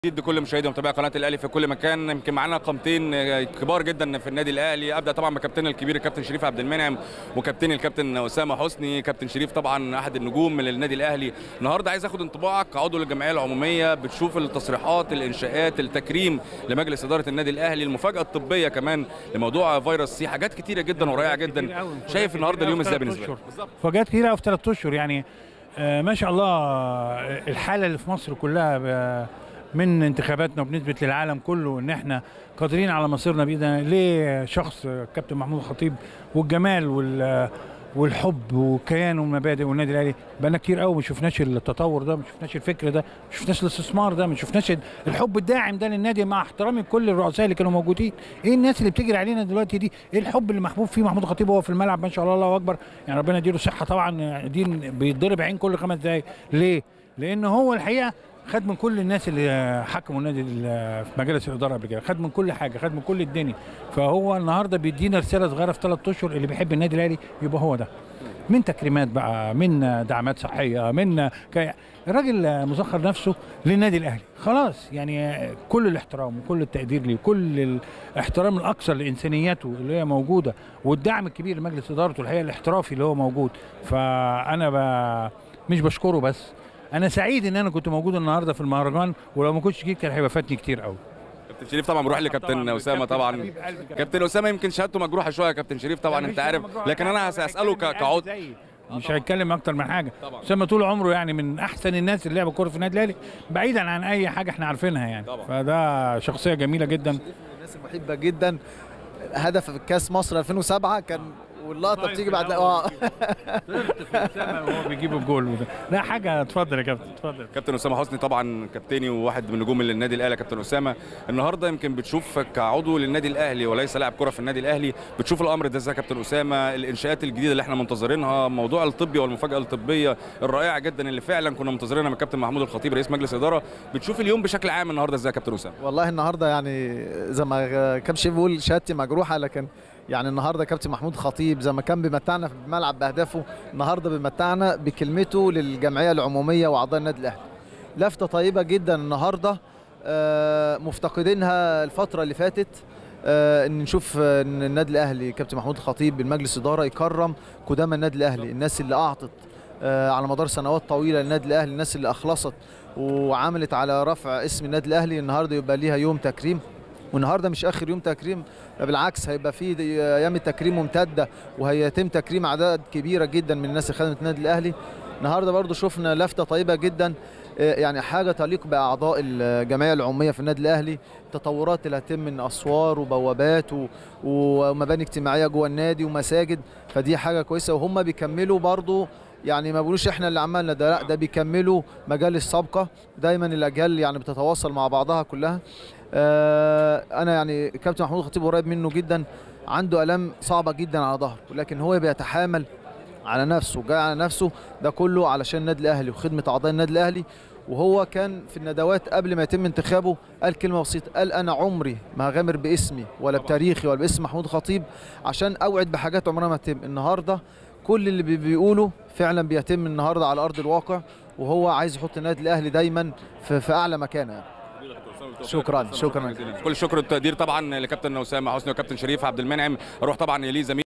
جديد لكل مشاهدي ومتابعي قناه الاهلي في كل مكان يمكن معانا قامتين كبار جدا في النادي الاهلي ابدا طبعا بكابتننا الكبير الكابتن شريف عبد المنعم وكابتن الكابتن اسامه حسني كابتن شريف طبعا احد النجوم للنادي الاهلي النهارده عايز اخد انطباعك كعضو للجمعيه العموميه بتشوف التصريحات الانشاءات التكريم لمجلس اداره النادي الاهلي المفاجاه الطبيه كمان لموضوع فيروس سي حاجات كتيره جدا ورائعه جدا شايف النهارده اليوم ازاي بالنسبه لك فجات كتير قوي في ثلاث اشهر يعني آه ما شاء الله آه، الحاله اللي في مصر كلها ب- من انتخاباتنا وبنثبت للعالم كله ان احنا قادرين على مصيرنا بايدنا ليه شخص آه، كابتن محمود الخطيب والجمال وال آه، والحب والكيان والمبادئ والنادي الاهلي بقالنا كتير قوي ما شفناش التطور ده ما شفناش الفكر ده ما شفناش الاستثمار ده ما شفناش الحب الداعم ده للنادي مع احترامي لكل الرؤساء اللي كانوا موجودين ايه الناس اللي بتجري علينا دلوقتي دي ايه الحب اللي محبوب فيه محمود الخطيب وهو في الملعب ما شاء الله الله اكبر يعني ربنا يديله صحه طبعا دي بيتضرب عين كل خمس دقايق ليه لان هو الحقيقه خد من كل الناس اللي حكموا النادي ال- في مجالس الاداره قبل كده خد من كل حاجه خد من كل الدنيا فهو النهارده بيدينا رساله صغيره في ثلاث اشهر اللي بيحب النادي الاهلي يبقى هو ده من تكريمات بقى من دعمات صحيه من ك... الراجل مسخر نفسه للنادي الاهلي خلاص يعني كل الاحترام وكل التقدير ليه كل الاحترام الاكثر لانسانياته اللي هي موجوده والدعم الكبير لمجلس ادارته الحقيقه الاحترافي اللي هو موجود فانا ب... مش بشكره بس انا سعيد ان انا كنت موجود النهارده في المهرجان ولو ما كنتش جيت كان هيبقى فاتني كتير قوي كابتن شريف طبعا بروح لكابتن اسامه طبعا كابتن اسامه يمكن شهادته مجروحه شويه يا كابتن شريف طبعا انت عارف لكن انا هساله ك- كعضو مش هيتكلم اكتر من حاجه طبعا. اسامه طول عمره يعني من احسن الناس اللي لعبوا كوره في النادي الاهلي بعيدا عن اي حاجه احنا عارفينها يعني طبعا. فده شخصيه جميله جدا شريف من الناس المحبه جدا هدف في كاس مصر 2007 كان واللقطه بتيجي بعد اه وهو بيجيب الجول وده لا حاجه اتفضل يا كابتن اتفضل كابتن اسامه حسني طبعا كابتني وواحد من نجوم النادي الاهلي كابتن اسامه النهارده يمكن بتشوف كعضو للنادي الاهلي وليس لاعب كره في النادي الاهلي بتشوف الامر ده ازاي يا كابتن اسامه الانشاءات الجديده اللي احنا منتظرينها موضوع الطبي والمفاجاه الطبيه الرائعه جدا اللي فعلا كنا منتظرينها من كابتن محمود الخطيب رئيس مجلس الاداره بتشوف اليوم بشكل عام النهارده ازاي يا كابتن اسامه والله النهارده يعني زي ما كابتن شريف بيقول شهادتي مجروحه لكن يعني النهارده كابتن محمود خطيب زي ما كان بيمتعنا في الملعب باهدافه النهارده بيمتعنا بكلمته للجمعيه العموميه واعضاء النادي الاهلي لفته طيبه جدا النهارده آه، مفتقدينها الفتره اللي فاتت آه، ان نشوف آه، ان النادي الاهلي كابتن محمود الخطيب بالمجلس اداره يكرم قدام النادي الاهلي الناس اللي اعطت آه، على مدار سنوات طويله للنادي الاهلي الناس اللي اخلصت وعملت على رفع اسم النادي الاهلي النهارده يبقى ليها يوم تكريم والنهارده مش اخر يوم تكريم ده بالعكس هيبقى في دي- ايام التكريم ممتده وهيتم تكريم اعداد كبيره جدا من الناس اللي خدمت النادي الاهلي النهارده برضو شفنا لفته طيبه جدا آه، يعني حاجه تليق باعضاء الجمعيه العموميه في النادي الاهلي التطورات اللي هتتم من اسوار وبوابات و- ومباني اجتماعيه جوه النادي ومساجد فدي حاجه كويسه وهم بيكملوا برضو يعني ما بيقولوش احنا اللي عملنا ده لا ده بيكملوا مجالس سابقه دايما الاجيال يعني بتتواصل مع بعضها كلها آه انا يعني كابتن محمود الخطيب قريب منه جدا عنده الام صعبه جدا على ظهره لكن هو بيتحامل على نفسه جاي على نفسه ده كله علشان النادي الاهلي وخدمه اعضاء النادي الاهلي وهو كان في الندوات قبل ما يتم انتخابه قال كلمه بسيطه قال انا عمري ما هغامر باسمي ولا بتاريخي ولا باسم محمود خطيب عشان اوعد بحاجات عمرها ما تتم النهارده كل اللي بي- بيقوله فعلا بيتم النهارده على ارض الواقع وهو عايز يحط النادي الاهلي دايما في, في اعلى مكانه يعني. شكراً، شكراً. كل الشكر والتقدير طبعا لكابتن اسامه حسني وكابتن شريف عبد المنعم اروح طبعا ليه زميل